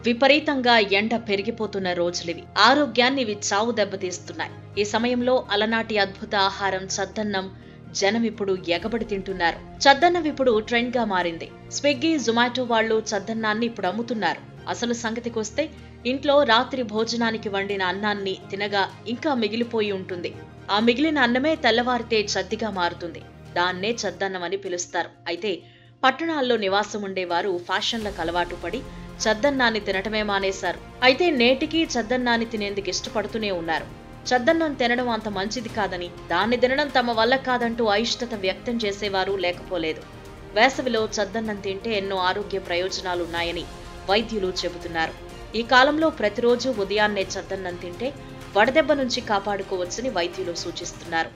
విపరీతంగా ఎండ పెరిగిపోతున్న రోజులివి ఆరోగ్యాన్ని ఇవి చావు దెబ్బతీస్తున్నాయి ఈ సమయంలో అలనాటి అద్భుత ఆహారం చద్దన్నం జనం ఇప్పుడు ఎగబడి తింటున్నారు చద్దన్నం ఇప్పుడు ట్రెండ్ గా మారింది స్విగ్గీ జొమాటో వాళ్ళు చద్దన్నాన్ని ఇప్పుడు అమ్ముతున్నారు అసలు సంగతికొస్తే ఇంట్లో రాత్రి భోజనానికి వండిన అన్నాన్ని తినగా ఇంకా మిగిలిపోయి ఉంటుంది ఆ మిగిలిన అన్నమే తెల్లవారితే చద్దిగా మారుతుంది దాన్నే చద్దన్నం అని పిలుస్తారు అయితే పట్టణాల్లో నివాసం ఉండేవారు ఫ్యాషన్లకు అలవాటు పడి చద్దన్నాన్ని తినటమే మానేశారు అయితే నేటికి చద్దన్నాన్ని తినేందుకు ఇష్టపడుతూనే ఉన్నారు చద్దన్నం తినడం అంత మంచిది కాదని దాన్ని తినడం తమ వల్ల కాదంటూ అయిష్టత వ్యక్తం చేసేవారు లేకపోలేదు వేసవిలో చద్దన్నం తింటే ఎన్నో ఆరోగ్య ప్రయోజనాలున్నాయని వైద్యులు చెబుతున్నారు ఈ కాలంలో ప్రతిరోజు ఉదయాన్నే చద్దన్నం తింటే వడదెబ్బ నుంచి కాపాడుకోవచ్చని వైద్యులు సూచిస్తున్నారు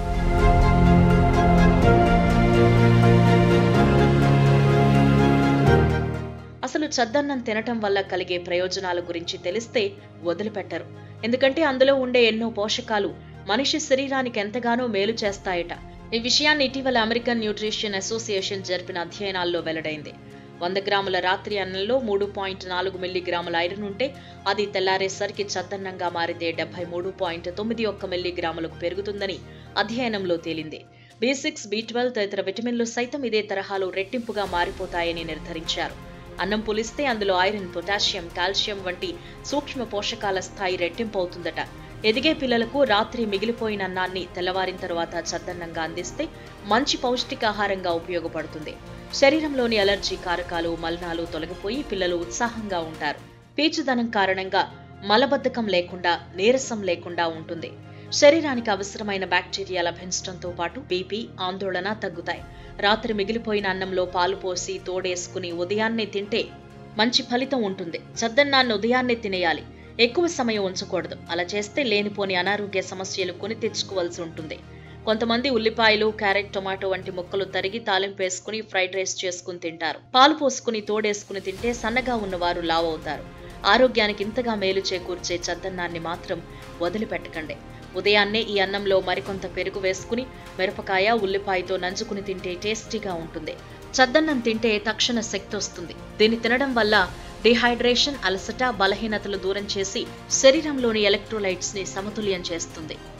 అసలు చద్దన్నం తినటం వల్ల కలిగే ప్రయోజనాల గురించి తెలిస్తే వదిలిపెట్టరు ఎందుకంటే అందులో ఉండే ఎన్నో పోషకాలు మనిషి శరీరానికి ఎంతగానో మేలు చేస్తాయట ఈ విషయాన్ని ఇటీవల అమెరికన్ న్యూట్రిషన్ అసోసియేషన్ జరిపిన అధ్యయనాల్లో వెల్లడైంది వంద గ్రాముల రాత్రి అన్నంలో మూడు పాయింట్ నాలుగు మిల్లీగ్రాముల ఐరన్ ఉంటే అది తెల్లారేసరికి చద్దన్నంగా మారితే డెబ్బై మూడు పాయింట్ తొమ్మిది ఒక్క మిల్లీగ్రాములకు పెరుగుతుందని అధ్యయనంలో తేలింది బి సిక్స్ బి ట్వెల్వ్ తదితర విటమిన్లు సైతం ఇదే తరహాలో రెట్టింపుగా మారిపోతాయని నిర్ధారించారు అన్నం పులిస్తే అందులో ఐరన్ పొటాషియం కాల్షియం వంటి సూక్ష్మ పోషకాల స్థాయి రెట్టింపు అవుతుందట ఎదిగే పిల్లలకు రాత్రి మిగిలిపోయిన అన్నాన్ని తెల్లవారిన తర్వాత చద్దన్నంగా అందిస్తే మంచి పౌష్టికాహారంగా ఉపయోగపడుతుంది శరీరంలోని అలర్జీ కారకాలు మలినాలు తొలగిపోయి పిల్లలు ఉత్సాహంగా ఉంటారు పీచుదనం కారణంగా మలబద్ధకం లేకుండా నీరసం లేకుండా ఉంటుంది శరీరానికి అవసరమైన బ్యాక్టీరియా లభించడంతో పాటు బీపీ ఆందోళన తగ్గుతాయి రాత్రి మిగిలిపోయిన అన్నంలో పాలు పోసి తోడేసుకుని ఉదయాన్నే తింటే మంచి ఫలితం ఉంటుంది చద్దన్నాన్ని ఉదయాన్నే తినేయాలి ఎక్కువ సమయం ఉంచకూడదు అలా చేస్తే లేనిపోని అనారోగ్య సమస్యలు కొని తెచ్చుకోవాల్సి ఉంటుంది కొంతమంది ఉల్లిపాయలు క్యారెట్ టొమాటో వంటి ముక్కలు తరిగి తాలింపు వేసుకుని ఫ్రైడ్ రైస్ చేసుకుని తింటారు పాలు పోసుకుని తోడేసుకుని తింటే సన్నగా ఉన్నవారు లావు అవుతారు ఆరోగ్యానికి ఇంతగా మేలు చేకూర్చే చద్దన్నాన్ని మాత్రం వదిలిపెట్టకండి ఉదయాన్నే ఈ అన్నంలో మరికొంత పెరుగు వేసుకుని మిరపకాయ ఉల్లిపాయతో నంచుకుని తింటే టేస్టీగా ఉంటుంది చద్దన్నం తింటే తక్షణ శక్తి వస్తుంది దీన్ని తినడం వల్ల డిహైడ్రేషన్ అలసట బలహీనతలు దూరం చేసి శరీరంలోని ఎలక్ట్రోలైట్స్ ని సమతుల్యం చేస్తుంది